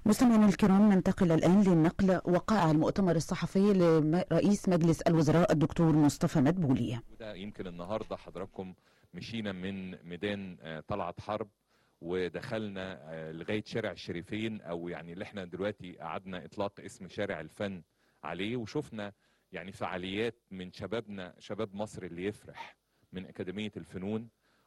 مستمعينا الكرام ننتقل الآن للنقل وقائع المؤتمر الصحفي لرئيس مجلس الوزراء الدكتور مصطفى مدبولي وده يمكن النهارده حضراتكم مشينا من ميدان آه، طلعت حرب ودخلنا آه، لغايه شارع الشريفين او يعني اللي احنا دلوقتي قعدنا اطلاق اسم شارع الفن عليه وشفنا يعني فعاليات من شبابنا شباب مصر اللي يفرح من اكاديميه الفنون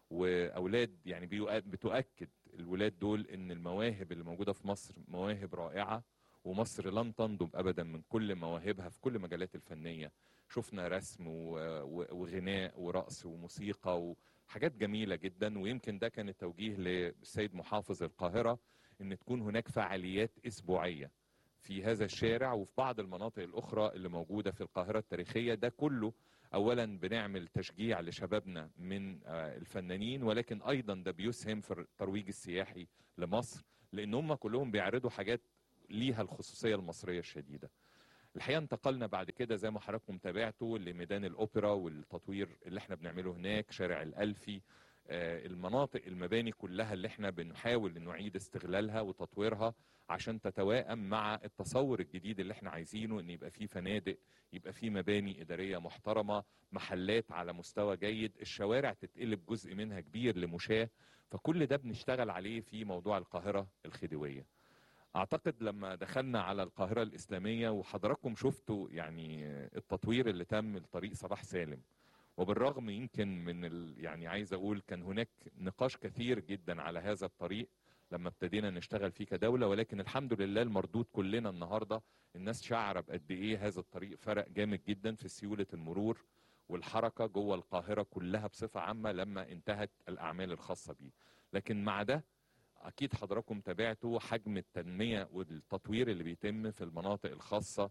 واولاد يعني بيؤ- بتؤكد الولاد دول ان المواهب اللي موجوده في مصر مواهب رائعه ومصر لن تنضب ابدا من كل مواهبها في كل المجالات الفنيه شفنا رسم و- و- وغناء ورقص وموسيقى وحاجات جميله جدا ويمكن ده كان التوجيه للسيد محافظ القاهره ان تكون هناك فعاليات اسبوعيه في هذا الشارع وفي بعض المناطق الاخرى اللي موجوده في القاهره التاريخيه ده كله اولا بنعمل تشجيع لشبابنا من آه، الفنانين ولكن ايضا ده بيسهم في الترويج السياحي لمصر لان هم كلهم بيعرضوا حاجات ليها الخصوصيه المصريه الشديده الحقيقه انتقلنا بعد كده زي ما حضراتكم تابعتوا لميدان الاوبرا والتطوير اللي احنا بنعمله هناك شارع الالفي آه، المناطق المباني كلها اللي احنا بنحاول نعيد استغلالها وتطويرها عشان تتوائم مع التصور الجديد اللي احنا عايزينه ان يبقى فيه فنادق يبقى فيه مباني اداريه محترمه محلات على مستوى جيد الشوارع تتقلب جزء منها كبير لمشاه فكل ده بنشتغل عليه في موضوع القاهره الخديويه اعتقد لما دخلنا على القاهره الاسلاميه وحضراتكم شفتوا يعني التطوير اللي تم لطريق صلاح سالم وبالرغم يمكن من ال... يعني عايز اقول كان هناك نقاش كثير جدا على هذا الطريق لما ابتدينا نشتغل فيه كدوله ولكن الحمد لله المردود كلنا النهارده الناس شعره بقد ايه هذا الطريق فرق جامد جدا في سيوله المرور والحركه جوه القاهره كلها بصفه عامه لما انتهت الاعمال الخاصه بيه لكن مع ده اكيد حضراتكم تابعتوا حجم التنميه والتطوير اللي بيتم في المناطق الخاصه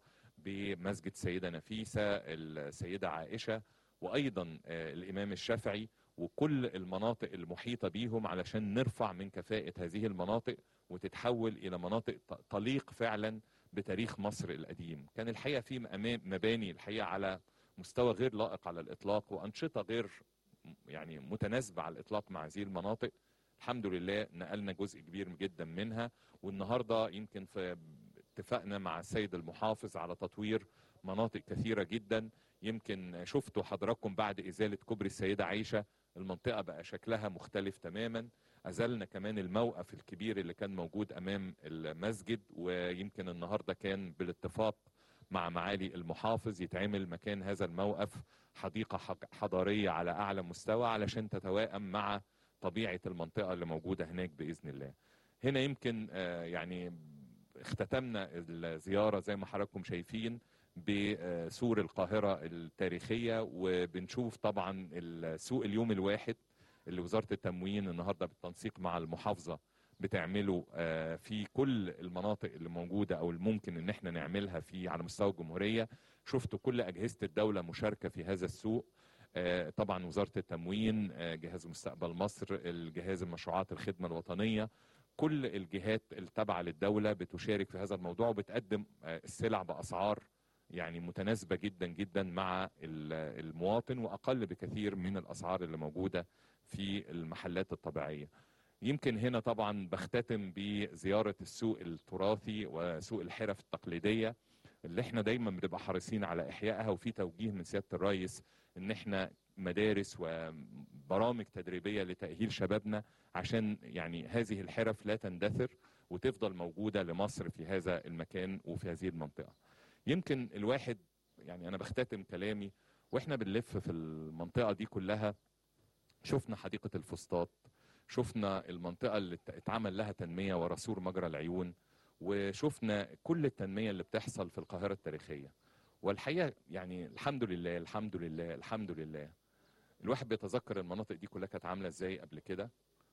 بمسجد سيده نفيسه السيده عائشه وايضا آه، الامام الشافعي وكل المناطق المحيطه بيهم علشان نرفع من كفاءه هذه المناطق وتتحول الى مناطق ت- تليق فعلا بتاريخ مصر القديم كان الحقيقه في أمام- مباني الحقيقه على مستوى غير لائق على الاطلاق وانشطه غير يعني متناسبه على الاطلاق مع هذه المناطق الحمد لله نقلنا جزء كبير جدا منها والنهارده يمكن في اتفقنا مع السيد المحافظ على تطوير مناطق كثيره جدا يمكن شفتوا حضراتكم بعد ازاله كوبري السيده عائشه المنطقه بقى شكلها مختلف تماما ازلنا كمان الموقف الكبير اللي كان موجود امام المسجد ويمكن النهارده كان بالاتفاق مع معالي المحافظ يتعمل مكان هذا الموقف حديقه حق- حضاريه على اعلى مستوى علشان تتوائم مع طبيعه المنطقه اللي موجوده هناك باذن الله. هنا يمكن آه، يعني اختتمنا الزياره زي ما حضراتكم شايفين بسور القاهره التاريخيه وبنشوف طبعا السوق اليوم الواحد اللي وزاره التموين النهارده بالتنسيق مع المحافظه بتعمله آه، في كل المناطق اللي موجوده او الممكن ان احنا نعملها في على مستوى الجمهوريه شفتوا كل اجهزه الدوله مشاركه في هذا السوق آه، طبعا وزاره التموين آه، جهاز مستقبل مصر الجهاز المشروعات الخدمه الوطنيه كل الجهات التابعه للدوله بتشارك في هذا الموضوع وبتقدم آه، السلع باسعار يعني متناسبه جدا جدا مع ال- المواطن واقل بكثير من الاسعار اللي موجوده في المحلات الطبيعيه. يمكن هنا طبعا بختتم بزياره السوق التراثي وسوق الحرف التقليديه اللي احنا دايما بنبقى حريصين على احيائها وفي توجيه من سياده الرئيس ان احنا مدارس وبرامج تدريبيه لتاهيل شبابنا عشان يعني هذه الحرف لا تندثر وتفضل موجوده لمصر في هذا المكان وفي هذه المنطقه. يمكن الواحد يعني انا بختتم كلامي واحنا بنلف في المنطقه دي كلها شفنا حديقه الفسطاط شفنا المنطقه اللي ات- اتعمل لها تنميه ورا سور مجرى العيون وشفنا كل التنميه اللي بتحصل في القاهره التاريخيه والحقيقه يعني الحمد لله الحمد لله الحمد لله الواحد بيتذكر المناطق دي كلها كانت عامله ازاي قبل كده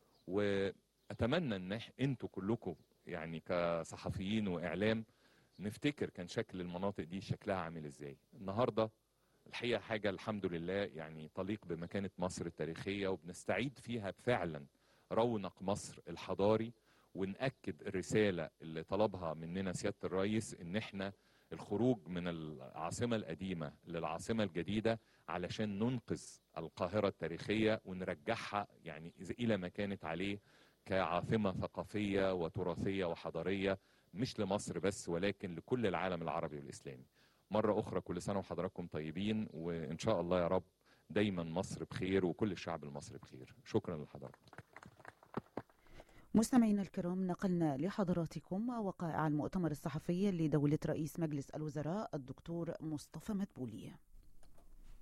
واتمنى ان إح- انتوا كلكم يعني كصحفيين واعلام نفتكر كان شكل المناطق دي شكلها عامل ازاي النهارده الحقيقه حاجه الحمد لله يعني تليق بمكانه مصر التاريخيه وبنستعيد فيها فعلا رونق مصر الحضاري ونأكد الرساله اللي طلبها مننا سياده الرئيس ان احنا الخروج من العاصمه القديمه للعاصمه الجديده علشان ننقذ القاهره التاريخيه ونرجعها يعني الى ما كانت عليه كعاصمه ثقافيه وتراثيه وحضاريه مش لمصر بس ولكن لكل العالم العربي والاسلامي مره اخرى كل سنه وحضراتكم طيبين وان شاء الله يا رب دايما مصر بخير وكل الشعب المصري بخير شكرا لحضراتكم مستمعينا الكرام نقلنا لحضراتكم وقائع المؤتمر الصحفي لدولة رئيس مجلس الوزراء الدكتور مصطفى مدبولي